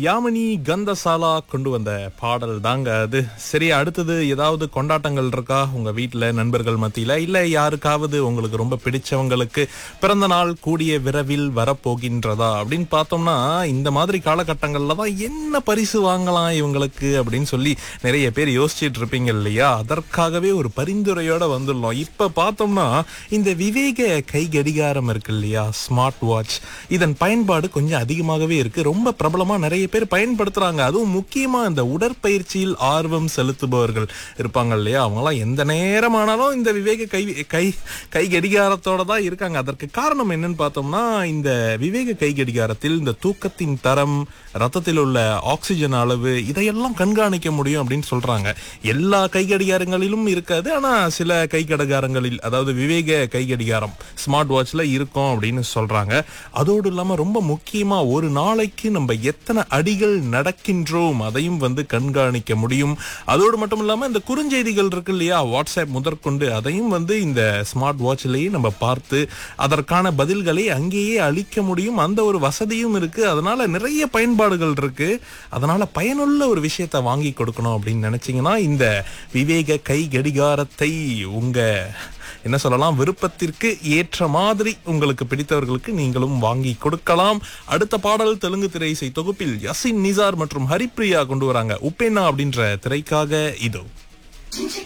யாமினி கந்தசாலா கொண்டு வந்த பாடல் தாங்க அது சரி அடுத்தது ஏதாவது கொண்டாட்டங்கள் இருக்கா உங்க வீட்ல நண்பர்கள் மத்தியில இல்ல யாருக்காவது உங்களுக்கு ரொம்ப பிடிச்சவங்களுக்கு பிறந்த நாள் கூடிய விரைவில் வரப்போகின்றதா அப்படின்னு பார்த்தோம்னா இந்த மாதிரி காலகட்டங்கள்ல தான் என்ன பரிசு வாங்கலாம் இவங்களுக்கு அப்படின்னு சொல்லி நிறைய பேர் யோசிச்சுட்டு இருப்பீங்க இல்லையா அதற்காகவே ஒரு பரிந்துரையோட வந்துடலாம் இப்ப பார்த்தோம்னா இந்த விவேக கை கடிகாரம் இருக்கு இல்லையா ஸ்மார்ட் வாட்ச் இதன் பயன்பாடு கொஞ்சம் அதிகமாகவே இருக்கு ரொம்ப பிரபலமா நிறைய பேர் பயன்படுத்துறாங்க அதுவும் முக்கியமா இந்த உடற்பயிற்சியில் ஆர்வம் செலுத்துபவர்கள் இருப்பாங்க இல்லையா அவங்கலாம் எந்த நேரமானாலும் இந்த விவேக கை கை கை கடிகாரத்தோட தான் இருக்காங்க அதற்கு காரணம் என்னன்னு பார்த்தோம்னா இந்த விவேக கை கடிகாரத்தில் இந்த தூக்கத்தின் தரம் ரத்தத்தில் உள்ள ஆக்சிஜன் அளவு இதையெல்லாம் கண்காணிக்க முடியும் அப்படின்னு சொல்றாங்க எல்லா கை கடிகாரங்களிலும் இருக்காது ஆனா சில கை கடிகாரங்களில் அதாவது விவேக கை கடிகாரம் ஸ்மார்ட் வாட்ச்ல இருக்கும் அப்படின்னு சொல்றாங்க அதோடு இல்லாம ரொம்ப முக்கியமா ஒரு நாளைக்கு நம்ம எத்தனை அடிகள் நடக்கின்றோம் அதையும் வந்து கண்காணிக்க முடியும் அதோடு மட்டும் இல்லாம இந்த குறுஞ்செய்திகள் இருக்கு இல்லையா வாட்ஸ்அப் முதற்கொண்டு அதையும் வந்து இந்த ஸ்மார்ட் வாட்ச்லயே நம்ம பார்த்து அதற்கான பதில்களை அங்கேயே அளிக்க முடியும் அந்த ஒரு வசதியும் இருக்கு அதனால நிறைய பயன்பாடுகள் இருக்கு அதனால பயனுள்ள ஒரு விஷயத்தை வாங்கி கொடுக்கணும் அப்படின்னு நினைச்சீங்கன்னா இந்த விவேக கை கடிகாரத்தை உங்க என்ன சொல்லலாம் விருப்பத்திற்கு ஏற்ற மாதிரி உங்களுக்கு பிடித்தவர்களுக்கு நீங்களும் வாங்கி கொடுக்கலாம் அடுத்த பாடல் தெலுங்கு திரை இசை தொகுப்பில் யசின் நிசார் மற்றும் ஹரிப்ரியா கொண்டு வராங்க உப்பேனா அப்படின்ற திரைக்காக இதோ